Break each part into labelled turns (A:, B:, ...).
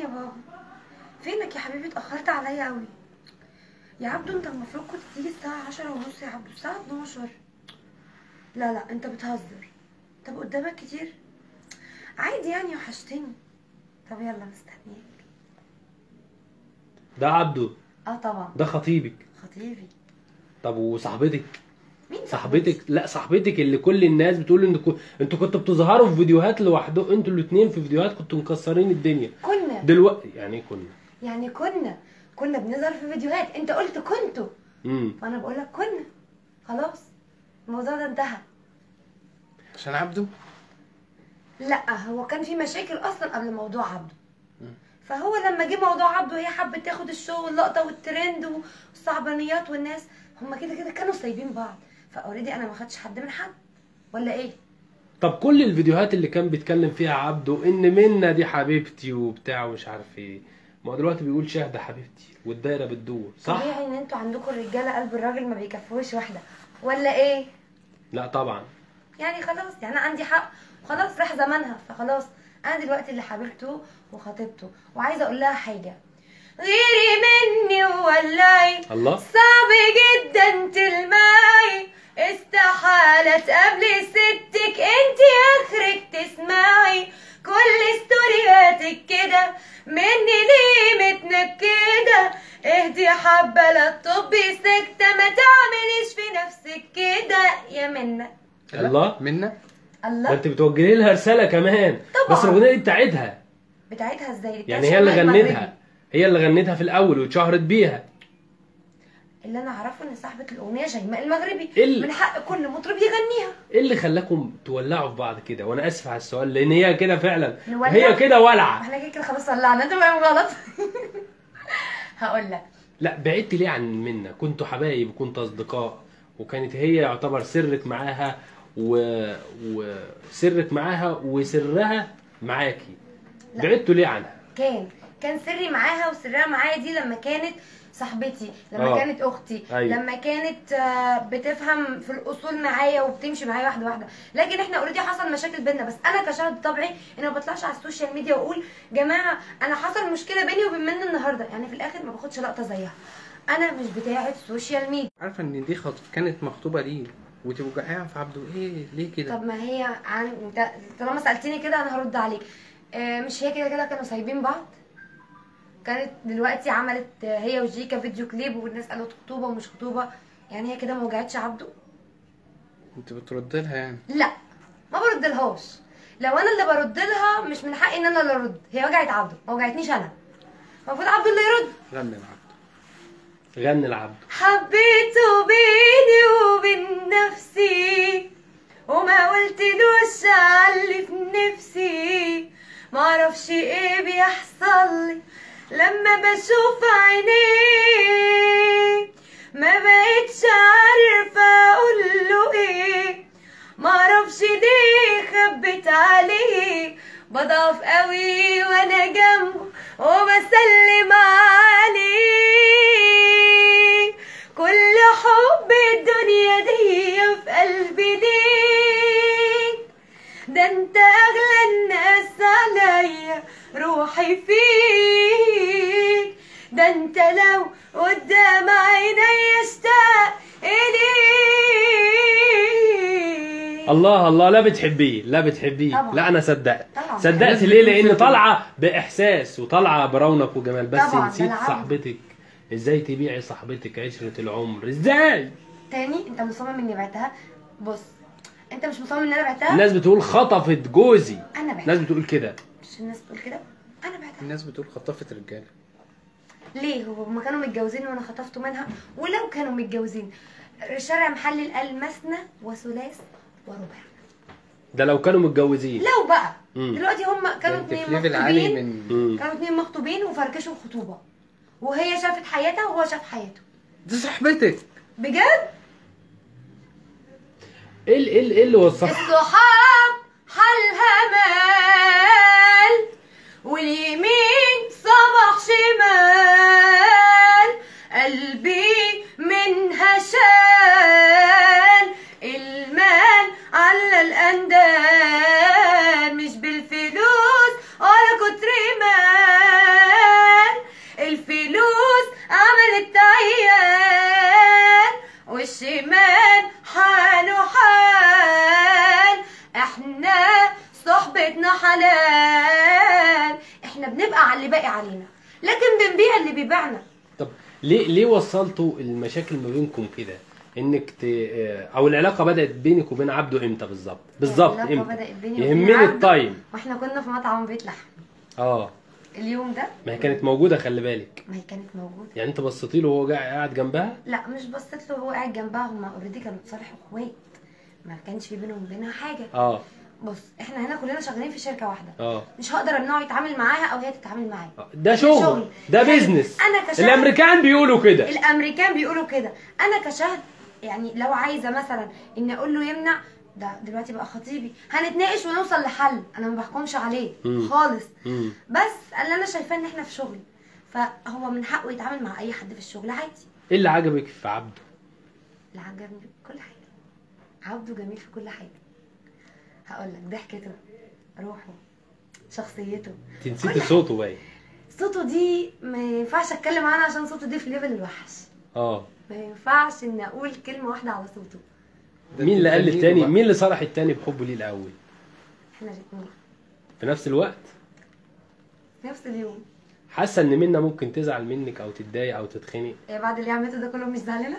A: بابا فينك يا حبيبي اتأخرت عليا قوي يا عبدو انت المفروض كنت تيجي الساعة عشرة ونص يا عبدو الساعة 12 لا لا انت بتهزر طب قدامك كتير عادي يعني وحشتني طب يلا مستنياك
B: ده عبده
A: اه طبعا
B: ده خطيبك
A: خطيبي
B: طب وصاحبتك
A: مين
B: صاحبتك لا صاحبتك اللي كل الناس بتقول انتوا انتوا كنتوا بتظهروا في فيديوهات لوحده انتوا الاثنين في فيديوهات كنتوا مكسرين الدنيا
A: كنا
B: دلوقتي يعني إيه كنا
A: يعني كنا كنا بنظهر في فيديوهات انت قلت كنتوا
B: امم
A: وانا بقول لك كنا خلاص الموضوع ده انتهى
C: عشان عبده
A: لا هو كان في مشاكل اصلا قبل موضوع عبده فهو لما جه موضوع عبده هي حبت تاخد الشو واللقطه والترند والصعبانيات والناس هما كده كده كانوا سايبين بعض فاوريدي انا ما خدتش حد من حد ولا ايه
B: طب كل الفيديوهات اللي كان بيتكلم فيها عبده ان منا دي حبيبتي وبتاع ومش عارف ايه ما هو دلوقتي بيقول شاهده حبيبتي والدايره بتدور صح
A: طبيعي ان انتوا عندكم الرجاله قلب الراجل ما بيكفوش واحده ولا ايه
B: لا طبعا
A: يعني خلاص يعني انا عندي حق خلاص راح زمانها فخلاص انا دلوقتي اللي حبيبته وخطيبته وعايزه اقول لها حاجه غيري مني ولاي
B: الله
A: صعب جدا تلمعي استحالة تقابلي ستك انت اخرك تسمعي كل ستورياتك كده مني ليه متنكدة اهدي حبة لا تطبي سكتة ما تعمليش في نفسك كده يا منى
C: لا،
B: الله.
C: منا
B: ده
A: الله
B: انت بتوجهي لها رساله كمان
A: طبعا.
B: بس الاغنيه دي بتاعتها
A: بتاعتها ازاي
B: يعني هي اللي غنتها هي اللي غنتها في الاول واتشهرت بيها
A: اللي انا اعرفه ان صاحبة الاغنية شيماء المغربي
B: ال-
A: من حق كل مطرب يغنيها
B: ايه اللي خلاكم تولعوا في بعض كده وانا اسف على السؤال لان هي كده فعلا
A: نولع؟
B: هي كده ولعه
A: احنا كده كده خلاص ولعنا انت فاهم غلط هقول لك
B: لا بعدت ليه عن منا كنتوا حبايب وكنتوا اصدقاء وكانت هي يعتبر سرك معاها و... وسرك معاها وسرها معاكي
A: لا.
B: بعدتوا ليه عنها
A: كان كان سري معاها وسرها معايا دي لما كانت صاحبتي لما
B: آه.
A: كانت اختي
B: أيوة.
A: لما كانت آه، بتفهم في الاصول معايا وبتمشي معايا واحده واحده لكن احنا اوريدي حصل مشاكل بينا بس انا كشهد طبعي انا ما بطلعش على السوشيال ميديا واقول جماعه انا حصل مشكله بيني وبين منى النهارده يعني في الاخر ما باخدش لقطه زيها انا مش بتاعه سوشيال ميديا
C: عارفه ان دي خط... كانت مخطوبه ليه وتوجعيها في عبده ايه ليه كده
A: طب ما هي عن انت طالما سالتني كده انا هرد عليك آه، مش هي كده كده كانوا سايبين بعض كانت دلوقتي عملت آه، هي وجيكا فيديو كليب والناس قالت خطوبه ومش خطوبه يعني هي كده ما وجعتش عبده
C: انت بترد لها يعني
A: لا ما بردلهاش لو انا اللي برد لها مش من حقي ان انا اللي ارد هي وجعت عبده ما وجعتنيش انا المفروض عبده اللي يرد
C: غني لعبده
B: غني العبد
A: حبيته بيني وبين نفسي وما قلتلوش على اللي في نفسي معرفش ايه بيحصل لي لما بشوف عينيه ما بقتش عارفة اقوله ايه معرفش ليه خبت عليه بضعف قوي وانا جنبه وبسلم عليه كل حب الدنيا دي في قلبي ليك ده انت اغلى الناس عليا روحي فيك ده انت لو قدام عيني اشتاق اليك
B: الله الله لا بتحبيه لا بتحبيه
A: طبعا.
B: لا انا صدقت
A: طبعا.
B: صدقت
C: لازم
B: ليه
C: يكون
B: لان
C: في-
B: طالعه باحساس وطالعه برونق وجمال بس
A: طبعا،
B: نسيت
A: بالعقل.
B: صاحبتك ازاي تبيعي صاحبتك عشره العمر ازاي
A: تاني انت مصمم اني بعتها بص انت مش مصمم ان انا بعتها
B: الناس بتقول خطفت جوزي
A: انا بعتها
B: الناس بتقول كده
A: مش الناس تقول كده انا بعتها
C: الناس بتقول خطفت رجاله
A: ليه هو هما كانوا متجوزين وانا خطفته منها ولو كانوا متجوزين شارع محلل قال مثنى وثلاث ورباع
B: ده لو كانوا متجوزين
A: لو بقى
B: مم.
A: دلوقتي هما كانوا
C: انت
A: اتنين
C: في ليفل عالي
A: مخطوبين
C: من
B: مم.
A: كانوا اتنين مخطوبين وفركشوا الخطوبه وهي شافت حياتها وهو شاف حياته
C: دي صاحبتك
A: بجد
B: ايه ال- ايه ال- ايه اللي وصل
A: الصحاب حالها مال واليمين صبح شمال قلبي منها شال المال على الاندال مش بالفلوس ولا كتر مال فبنبقى على اللي باقي علينا لكن بنبيع اللي بيبيعنا
B: طب ليه ليه وصلتوا المشاكل ما بينكم كده انك ت... او العلاقه بدات بينك وبين عبده امتى بالظبط بالظبط
A: العلاقة
B: امتى
A: بدأت بيني وبين
B: يهمني
A: عبده
B: التايم
A: واحنا كنا في مطعم بيت لحم
B: اه
A: اليوم ده
B: ما هي كانت موجوده خلي بالك
A: ما هي كانت موجوده
B: يعني انت بصيتي له وهو قاعد قاعد جنبها
A: لا مش بصيت له وهو قاعد جنبها هما اوريدي كانوا اتصالحوا اخوات ما كانش في بينهم وبينها حاجه
B: اه
A: بص احنا هنا كلنا شغالين في شركه واحده
B: اه
A: مش هقدر امنعه يتعامل معاها او هي تتعامل معايا
B: ده شغل
A: شغل.
B: ده
A: حلو.
B: بيزنس
A: أنا كشغل-
B: الامريكان بيقولوا كده
A: الامريكان بيقولوا كده انا كشهد يعني لو عايزه مثلا اني اقول له يمنع ده دلوقتي بقى خطيبي هنتناقش ونوصل لحل انا ما بحكمش عليه
B: مم.
A: خالص
B: مم.
A: بس اللي انا شايفاه ان احنا في شغل فهو من حقه يتعامل مع اي حد في الشغل عادي
B: ايه اللي عجبك في عبده
A: اللي عجبني في كل حاجه عبده جميل في كل حاجه هقول لك ضحكته روحه شخصيته
B: انت نسيتي صوته باين
A: صوته دي ما ينفعش اتكلم عنها عشان صوته دي في ليفل الوحش
B: اه
A: ما ينفعش ان اقول كلمه واحده على صوته
C: ده
B: مين اللي قال
C: تفنيده
B: للتاني
C: بقى.
B: مين اللي صرح التاني بحبه ليه الاول
A: احنا الاتنين
B: في نفس الوقت
A: في نفس اليوم
B: حاسه ان منى ممكن تزعل منك او تتضايق او تتخنق
A: هي بعد اللي عملته ده كله مش زعلانه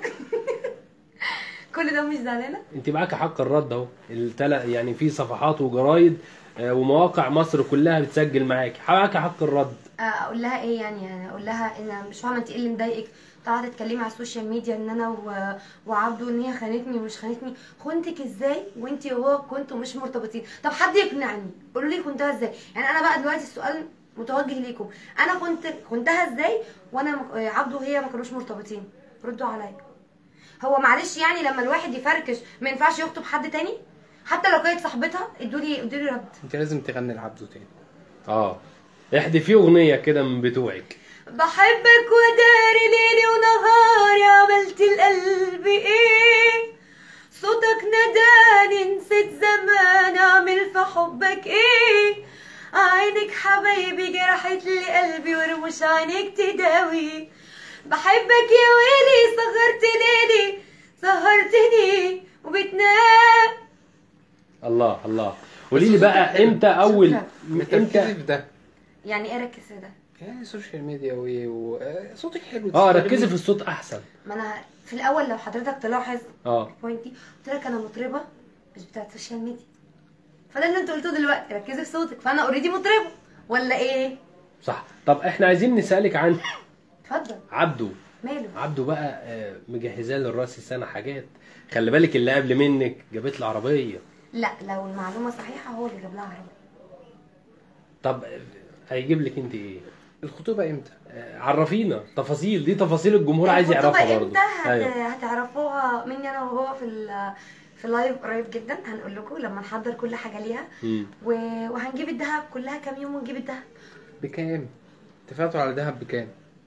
A: كل ده مش زعلانه
B: انت معاك حق الرد اهو التلا يعني في صفحات وجرايد آه، ومواقع مصر كلها بتسجل معاك معاك حق الرد
A: آه، اقول لها ايه يعني يعني اقول لها ان أنا مش فاهمه انت ايه اللي مضايقك طلعت تتكلمي على السوشيال ميديا ان انا و... وعبده ان هي خانتني ومش خانتني خنتك ازاي وانت وهو كنتوا مش مرتبطين طب حد يقنعني قولوا لي خنتها ازاي يعني انا بقى دلوقتي السؤال متوجه ليكم انا كنت خنتها ازاي وانا م... عبده وهي ما كانوش مرتبطين ردوا عليا هو معلش يعني لما الواحد يفركش ما ينفعش يخطب حد تاني حتى لو كانت صاحبتها ادوا لي ادوا لي رد
C: انت لازم تغني لعبده تاني
B: اه احذفي اغنيه كده من بتوعك
A: بحبك وداري ليلي ونهاري عملت القلب ايه صوتك نداني نسيت زمان اعمل في حبك ايه عينك حبايبي جرحت لي قلبي ورموش عينك تداوي بحبك يا ويلي سهرت ليلي سهرتني وبتنام
B: الله الله قولي لي بقى امتى اول
A: شكرا.
C: بتركزي
B: امتى
C: في ده
A: يعني ايه ركز في ده
C: يعني السوشيال ميديا وايه وصوتك حلو
B: اه
C: تستخدمي-
B: ركزي في الصوت احسن
A: ما انا في الاول لو حضرتك تلاحظ
B: اه
A: بوينتي قلت لك انا مطربه مش بتاعت السوشيال ميديا فده اللي انت قلته دلوقتي ركزي في صوتك فانا اوريدي مطربه ولا ايه
B: صح طب احنا عايزين نسالك عن
A: اتفضل
B: عبده
A: ماله
B: عبده بقى آه، مجهزاه للراس السنه حاجات خلي بالك اللي قبل منك جابت له عربيه
A: لا لو المعلومه صحيحه هو اللي جاب لها عربيه
B: طب آه، هيجيب لك انت ايه
C: الخطوبه امتى؟
B: آه، عرفينا تفاصيل دي تفاصيل الجمهور عايز
A: الخطوبة
B: يعرفها برضه
A: امتى هت...
B: ايوه
A: هتعرفوها مني انا وهو في ال... في لايف قريب جدا هنقول لكم لما نحضر كل حاجه ليها
B: مم.
A: و... وهنجيب الذهب كلها كام يوم ونجيب الذهب
C: بكام؟ اتفقتوا على دهب بكام؟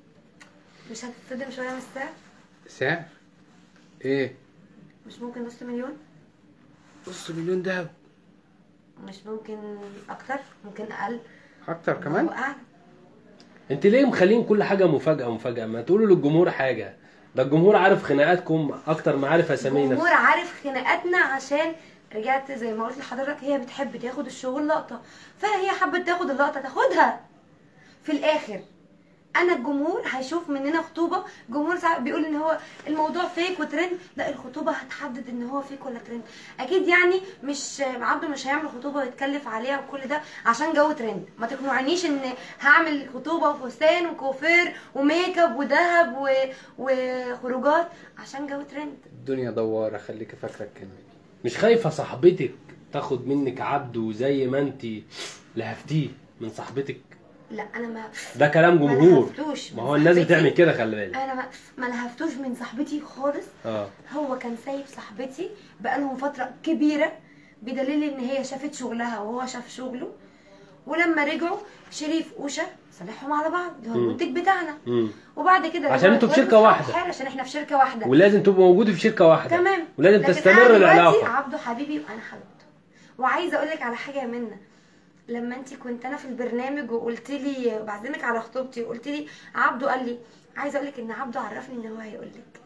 A: مش هتتصدم شويه من السعر
C: سعر؟ ايه؟
A: مش ممكن نص مليون
C: نص مليون دهب
A: مش ممكن اكتر ممكن اقل
C: اكتر كمان؟
A: الله اعلم
B: انت ليه مخلين كل حاجه مفاجاه مفاجاه ما تقولوا للجمهور حاجه ده الجمهور عارف خناقاتكم اكتر ما عارف اسامينا
A: الجمهور عارف خناقاتنا عشان رجعت زي ما قلت لحضرتك هي بتحب تاخد الشغل لقطه فهي حبت تاخد اللقطه تاخدها في الاخر انا الجمهور هيشوف مننا خطوبه جمهور ساعات بيقول ان هو الموضوع فيك وترند لا الخطوبه هتحدد ان هو فيك ولا ترند اكيد يعني مش عبده مش هيعمل خطوبه ويتكلف عليها وكل ده عشان جو ترند ما تقنعنيش ان هعمل خطوبه وفستان وكوفير وميك اب وذهب و... وخروجات عشان جو ترند
C: الدنيا دواره خليك فاكره الكلمه دي
B: مش خايفه صاحبتك تاخد منك عبده زي ما انت لهفتيه من صاحبتك
A: لا انا ما
B: ده كلام
A: ما
B: جمهور
A: لهفتوش
B: ما
A: من
B: هو الناس
A: صاحبتي.
B: بتعمل كده خلي بالك
A: انا ما, ما لهفتوش من صاحبتي خالص
B: اه
A: هو كان سايب صاحبتي بقالهم فترة كبيرة بدليل ان هي شافت شغلها وهو شاف شغله ولما رجعوا شريف وشا صالحهم على بعض اللي هو
B: مم.
A: المنتج بتاعنا
B: مم.
A: وبعد كده
B: عشان
A: لما
B: انتوا في
A: اتجوزوا
B: شركة
A: في
B: واحدة.
A: حال عشان احنا في شركة واحدة
B: ولازم تبقوا موجودين في شركه واحده
A: تمام
B: ولازم
A: لكن
B: تستمر
A: أنا دلوقتي
B: العلاقه
A: عبده حبيبي وانا حبيبته وعايزه اقول لك على حاجه يا منى لما انت كنت انا في البرنامج وقلت لي بعزمك على خطوبتي وقلت لي عبده قال لي عايزه اقول لك ان عبده عرفني ان هو هيقول لك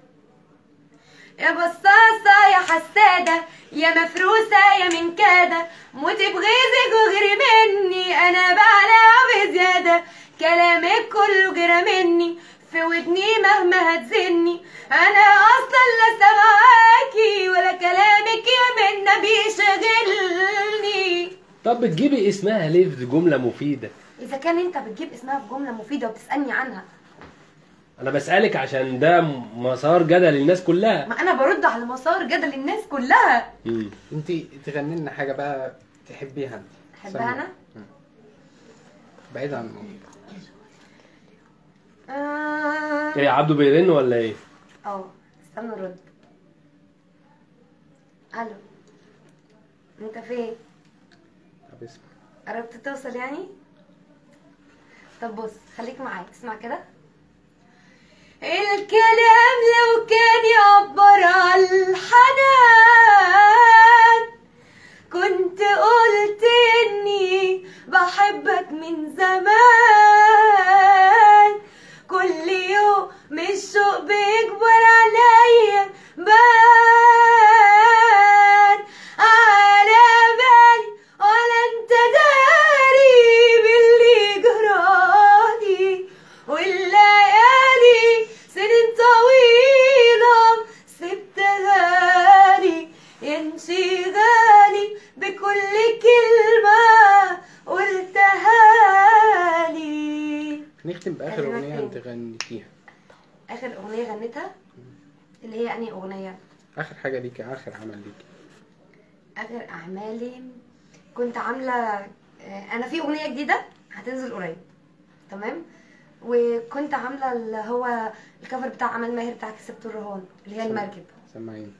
A: يا بصاصة يا حسادة يا مفروسة يا منكادة موتي بغيظك وغيري مني أنا بعلى بزيادة كلامك كله جرى مني في ودني مهما هتزني انا اصلا لا سامعاكي ولا كلامك يا منا بيشغلني
B: طب بتجيبي اسمها ليه في جمله مفيده
A: اذا كان انت بتجيب اسمها في جمله مفيده وبتسالني عنها
B: انا بسالك عشان ده مسار جدل الناس كلها
A: ما انا برد على مسار جدل الناس كلها
B: مم.
C: انت تغني لنا حاجه بقى تحبيها انت
A: احبها
C: سمع.
A: انا
C: مم. بعيد عن الموضوع
A: آه،
B: ايه عبده بيرن ولا ايه
A: اه استنى نرد الو انت فين
C: طب اسمع
A: قربت توصل يعني طب بص خليك معايا اسمع كده الكلام لو كان يعبر عن الحنان كنت قلت اني بحبك من زمان كل يوم الشوق بيكبر عليا بان على بالي ولا انت داري باللي جرالي والليالي سنين طويلة سبتها لي انشغالي بكل كلمة قلتها لي
C: نختم باخر
A: خلينا
C: اغنيه
A: فين؟
C: انت غنيتيها
A: آخر أغنية غنيتها اللي هي أنهي أغنية؟
C: اخر حاجه ليكي اخر عمل ليكي
A: آخر أعمالي كنت عاملة آه، أنا في أغنية جديدة هتنزل قريب تمام وكنت عاملة اللي هو الكفر بتاع عمل ماهر بتاع كسبت الرهان اللي هي المركب
C: سمعيني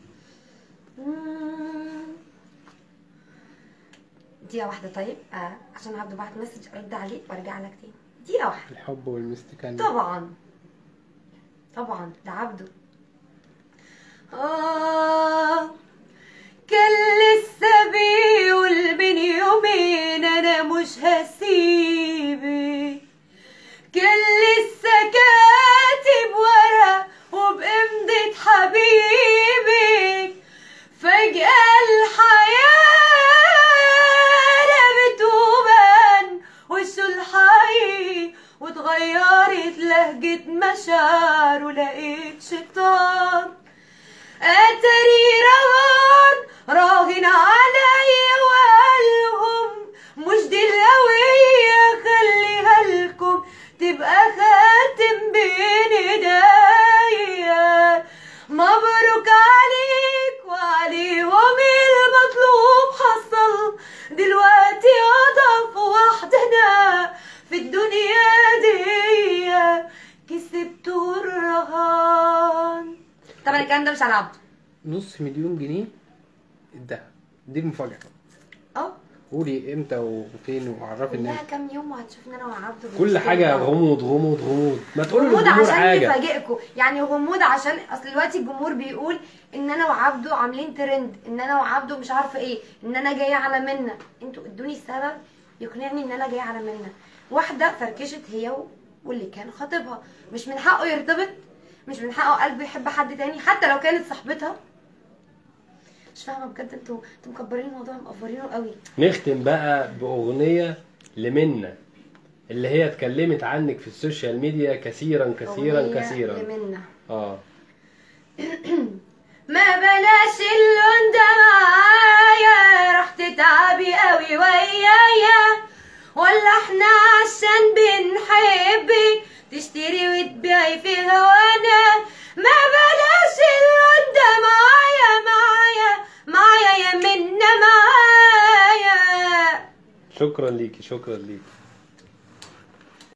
A: دقيقة واحدة طيب آه عشان عبده بعت مسج أرد عليه وأرجع لك تاني دقيقة واحدة
C: الحب والمستكان
A: طبعا طبعا ده عبده آه كان لسه بيقول من يومين أنا مش هسيبك كان لسه كاتب ورق وبإمضة حبيبك فجأة الحياة قلبت وبان وشه الحقيقي واتغيرت لهجة مشاعر ولقيت شيطان اتري رهان راهن عليا وقالهم مش دي الهوية خليها لكم تبقى خاتم بين ايديا مبروك عليك وعليهم المطلوب حصل دلوقتي اضعف وحدنا في الدنيا دي كسبت الرهان طبعا الكلام ده مش على عبده
C: نص مليون جنيه الدهب دي المفاجاه
A: اه
C: قولي امتى وفين وعرفي الناس
A: كلها كام يوم وهتشوفنا انا وعبده
B: كل
A: بنشتري
B: حاجه
A: بعض.
B: غموض غموض غموض ما تقولوا
A: غموض
B: للجمهور
A: عشان
B: حاجه
A: يفاجئكم يعني غموض عشان اصل دلوقتي الجمهور بيقول ان انا وعبده عاملين ترند ان انا وعبده مش عارفه ايه ان انا جايه على منا انتوا ادوني السبب يقنعني ان انا جايه على منا واحده فركشت هي و- واللي كان خاطبها مش من حقه يرتبط مش من حقه قلبه يحب حد تاني حتى لو كانت صاحبتها مش فاهمه بجد انتوا انتوا مكبرين الموضوع مقفرينه قوي
B: نختم بقى باغنيه لمنى اللي هي اتكلمت عنك في السوشيال ميديا كثيرا كثيرا
A: أغنية
B: كثيرا
A: لمنى
B: اه
A: ما بلاش اللون ده معايا راح تتعبي قوي ويايا ولا احنا عشان بنحبك تشتري وتبيعي في هوانا ما بلاش اللون ده معايا معايا معايا يا منا معايا
B: شكرا ليكي شكرا ليكي